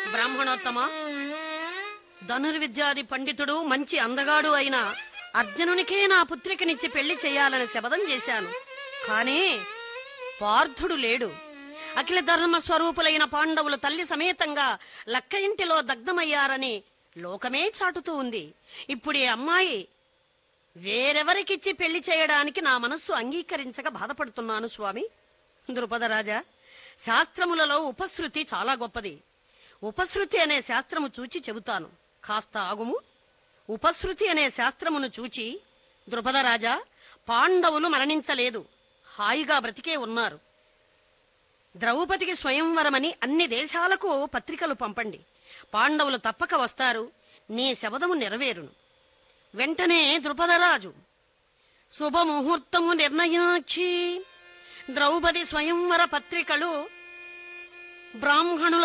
బ్రాహ్మణోత్తమ ధనుర్విద్యాది పండితుడు మంచి అందగాడు అయిన అర్జునునికే నా పుత్రికనిచ్చి పెళ్లి చేయాలని శపథం చేశాను కానీ పార్థుడు లేడు అఖిల ధర్మ స్వరూపులైన పాండవులు తల్లి సమేతంగా లక్క ఇంటిలో దగ్ధమయ్యారని లోకమే చాటుతూ ఉంది ఇప్పుడు ఈ అమ్మాయి వేరెవరికిచ్చి పెళ్లి చేయడానికి నా మనస్సు అంగీకరించక బాధపడుతున్నాను స్వామి ద్రుపదరాజా శాస్త్రములలో ఉపశృతి చాలా గొప్పది ఉపశృతి అనే శాస్త్రము చూచి చెబుతాను కాస్త ఆగుము ఉపశృతి అనే శాస్త్రమును చూచి ద్రుపదరాజా పాండవులు మరణించలేదు హాయిగా బ్రతికే ఉన్నారు ద్రౌపదికి స్వయంవరమని అన్ని దేశాలకు పత్రికలు పంపండి పాండవులు తప్పక వస్తారు నీ శబదము నెరవేరును వెంటనే ద్రుపదరాజు శుభముహూర్తము నిర్ణయించి ద్రౌపది స్వయంవర పత్రికలు బ్రాహ్మణుల